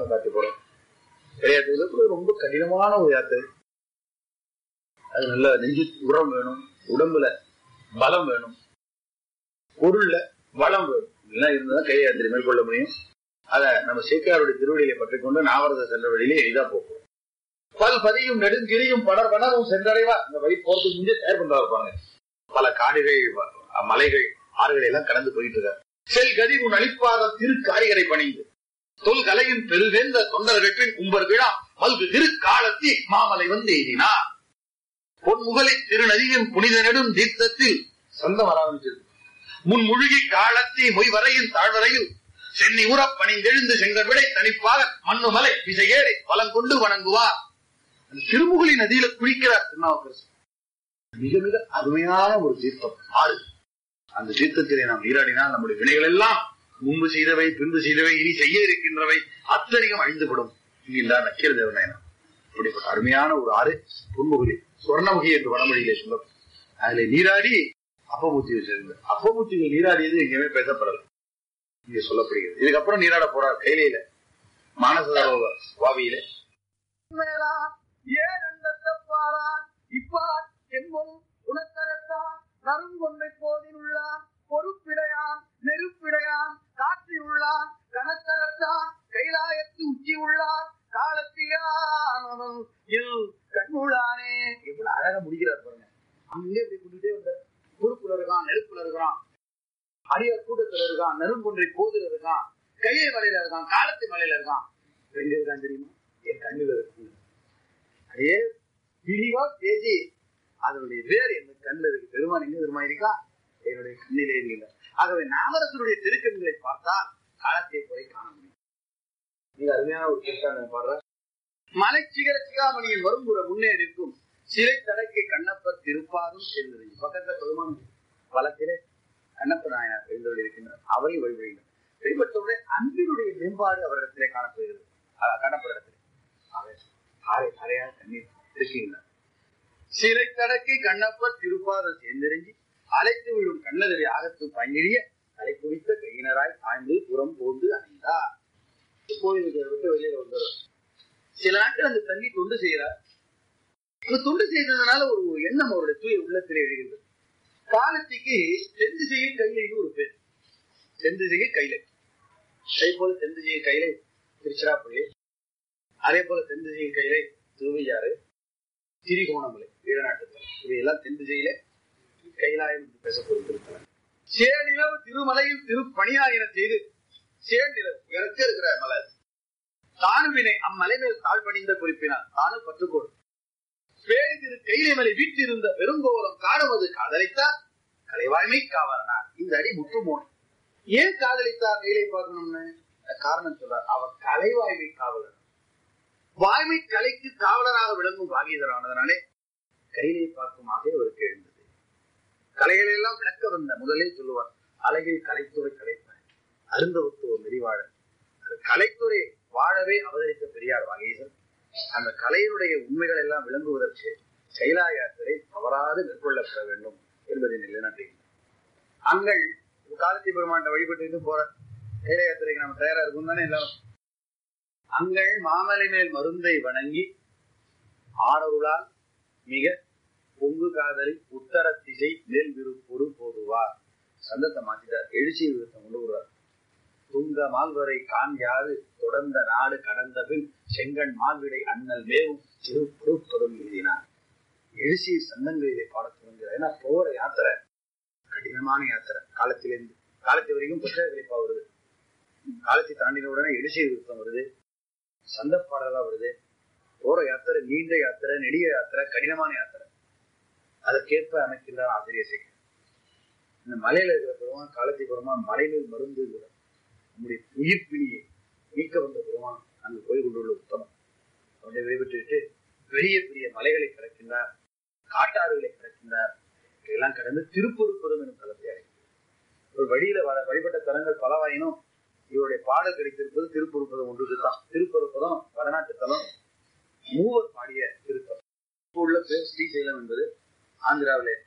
காட்டி போறோம் கிடையாது ரொம்ப கடினமான ஒரு யாத்திரை அது நல்ல நெஞ்சு உரம் வேணும் உடம்புல பலம் வேணும் பொருள்ல வளம் வேணும் இதெல்லாம் இருந்தாதான் கை யாத்திரை மேற்கொள்ள முடியும் அத நம்ம சேக்காருடைய திருவடியில பற்றி கொண்டு நாவரத சென்ற வழியிலே எளிதா போகும் பல் பதியும் நெடுங்கிரியும் படர் பணரும் சென்றடைவா இந்த வழி போறதுக்கு முன்னே தயார் பண்றா இருப்பாங்க பல காடுகள் வ- மலைகள் ஆறுகளை எல்லாம் கடந்து போயிட்டு இருக்காரு செல் கதி உன் அளிப்பாத திரு காரிகரை பணிந்து தொல் கலையின் பெருவேந்த தொண்டர்களின் உம்பர் விழா மல்கு திரு காலத்தி மாமலை வந்து எய்தினார் பொன்முகலை திருநதியின் புனித நெடும் தீர்த்தத்தில் சொந்தம் ஆரம்பிச்சது முன் முழுகி காலத்தி மொய்வரையின் தாழ்வரையில் சென்னி உறப் பணிந்தெழுந்து செங்கல் விடை தனிப்பாக மண்ணுமலை விசையேறி பலம் கொண்டு வணங்குவார் அந்த திருமுகலி நதியில குளிக்கிறார் திருநாவுக்கரசு மிக மிக அருமையான ஒரு தீர்த்தம் ஆறு அந்த தீர்த்தத்திலே நாம் நீராடினால் நம்முடைய வினைகள் எல்லாம் முன்பு செய்தவை பின்பு செய்தவை இனி செய்ய இருக்கின்றவை அத்தனையும் அழிந்துவிடும் என்கின்றார் நக்கீர தேவநாயனம் இப்படிப்பட்ட அருமையான ஒரு ஆறு பொன்முகலி சுவர்ணமுகி என்று வடமொழியிலே சொல்லும் அதுல நீராடி அப்பமூர்த்தியை சேர்ந்து அப்பமூர்த்திகள் நீராடியது எங்கேயுமே பேசப்படல இங்க சொல்லப்படுகிறது இதுக்கப்புறம் நீராட போறார் கையில மானசரோவ வாவியிலே ஏன் அண்டத்தப்பாரான் இப்பார் என்பும் உணத்தரத்தான் நறுங்கொன்றை போதிலுள்ளான் பொறுப்பிடையான் நெருப்பிடையான் காற்றியுள்ளான் கனத்தரத்தான் கைலாயத்து உச்சி உள்ளான் காலத்தியான் இல் கண்ணுளானே இவ்வளவு அழகா முடிக்கிறார் பாருங்க அங்கே இப்படி கூட்டிட்டே வந்தார் பொறுப்புல இருக்கான் நெருப்புல இருக்கான் அடியார் கூட்டத்துல இருக்கான் நெருங்கொன்றை போதில் இருக்கான் கையை மலையில இருக்கான் காலத்து மலையில இருக்கான் எங்க இருக்கான் தெரியுமா என் கண்ணில் இருக்கு அதே விரிவா பேசி அதனுடைய வேர் என் கண்ணில் இருக்கு பெருமான் எங்க பெருமா இருக்கா என்னுடைய கண்ணிலே இல்லை ஆகவே நாமரசனுடைய திருக்கண்களை பார்த்தால் காலத்தை குறை காண முடியும் மிக அருமையான ஒரு திருக்கான பாடுற மலை சிகர சிகாமணியின் வரும்புற முன்னே இருக்கும் சிறை தடக்கை கண்ணப்பர் திருப்பாரும் சேர்ந்தது பக்கத்துல பெருமான் வளத்திலே கண்ணப்ப நாயனார் எழுந்தவர்கள் இருக்கின்றனர் அவரை வழிபடுகின்றனர் வெளிப்பட்டவுடைய அன்பினுடைய மேம்பாடு அவரிடத்திலே காணப்படுகிறது அஹ் காணப்படுகிறது ஆகவே அரை அரையாக தண்ணீர் இருக்கின்றனர் சிலை தடக்கை கண்ணப்பர் திருப்பாதம் சேர்ந்தெறிஞ்சி அழைத்து விழும் கண்ணதவி ஆகத்து பங்கிழிய அலை குவித்த கையினராய் தாழ்ந்து புறம் போந்து அடைந்தார் கோயிலுக்கு விட்டு வெளியில வந்தார் சில நாட்கள் அந்த தண்ணி தொண்டு செய்கிறார் அந்த தொண்டு செய்ததுனால ஒரு எண்ணம் அவருடைய தூய உள்ளத்திலே எழுகிறது காலத்திக்கு தென் திசையில் கைலைன்னு ஒரு பேர் தென் திசையில் கைலை அதே போல தென் திசையில் கைலை திருச்சிராப்பள்ளி அதே போல தென் திசையில் கைலை திருவையாறு திரிகோணமலை ஈழநாட்டுத்தல் இவையெல்லாம் தென் திசையிலே கைலாயம் என்று பேசப்படுகிறது சேநிலவு திருமலையில் திருப்பணியாயின செய்து சேநிலவு இறக்க இருக்கிற மலை தானுவினை அம்மலை மேல் தாழ் பணிந்த குறிப்பினார் தானும் பற்றுக்கோடு பேரி திரு கைலைமலை வீட்டிருந்த பெருங்கோலம் காணுவது காதலித்தார் கலைவாய்மை காவலனார் இந்த அடி முற்றுமோன் ஏன் காதலித்தார் கைலை பார்க்கணும்னு காரணம் சொல்றார் அவர் கலைவாய்மை காவலர் வாய்மை கலைக்கு காவலராக விளங்கும் வாகியதரானதனாலே கைலை பார்க்கும் ஆசை அவருக்கு எழுந்தது கலைகளை எல்லாம் விளக்க வந்த முதலே சொல்லுவார் அழகில் கலைத்துறை கலைப்பார் அருந்தவத்துவ மெரிவாழன் கலைத்துறை வாழவே அவதரித்த பெரியார் வாகீசன் அந்த கலையினுடைய உண்மைகள் எல்லாம் விளங்குவதற்கு செயலா யாத்திரை தவறாது மேற்கொள்ளப்பட வேண்டும் என்பதை நிலைநாட்டுகின்றனர் அங்கள் காலத்தி பெருமாண்ட வழிபட்டு போற செயல யாத்திரைக்கு நம்ம தயாரா இருக்கும் தானே எல்லாரும் அங்கள் மாமலை மேல் மருந்தை வணங்கி ஆரருளால் மிக பொங்கு காதலி உத்தர திசை மேல் விருப்பொரு போதுவார் சந்தத்தை மாத்திட்டார் எழுச்சி விருத்தம் கொண்டு வருவார் துங்க மால்வரை கான் யாரு தொடர்ந்த நாடு கடந்த பின் செங்கன் மால்விடை அண்ணல் மேவும் திரு பொறுப்பதும் எழுதினார் எழுச்சி சந்தங்களிலே பாடத் தொடங்குகிறார் ஏன்னா போற யாத்திரை கடினமான யாத்திரை காலத்திலிருந்து காலத்து வரைக்கும் புத்தக விளைப்பா வருது காலத்தை தாண்டின உடனே எழுச்சி விருத்தம் வருது சந்த பாடலா வருது போற யாத்திரை நீண்ட யாத்திரை நெடிய யாத்திரை கடினமான யாத்திரை அதற்கேற்ப அமைக்கின்றார் ஆசிரியர் சேகர் இந்த மலையில இருக்கிற பெருமான் காலத்தை பெருமான் மலையில் மருந்து நம்முடைய உயிர் பிணியை நீக்க வந்த பெருமான் அங்கு போய் கொண்டுள்ள உத்தமம் அவனை வழிபட்டுவிட்டு பெரிய பெரிய மலைகளை கடக்கின்றார் காட்டாறுகளை கடக்கின்றார் இதெல்லாம் கடந்து திருப்பொருப்பதும் எனும் தளத்தை அடைக்கிறார் ஒரு வழியில வ- வழிபட்ட தலங்கள் பலவாயினும் இவருடைய பாடல் கிடைத்திருப்பது திருப்பொருப்பதம் ஒன்றுதான் திருப்பொருப்பதம் வடநாட்டு தலம் மூவர் பாடிய திருத்தலம் இப்போ உள்ள பேர் ஸ்ரீசைலம் என்பது ஆந்திராவிலே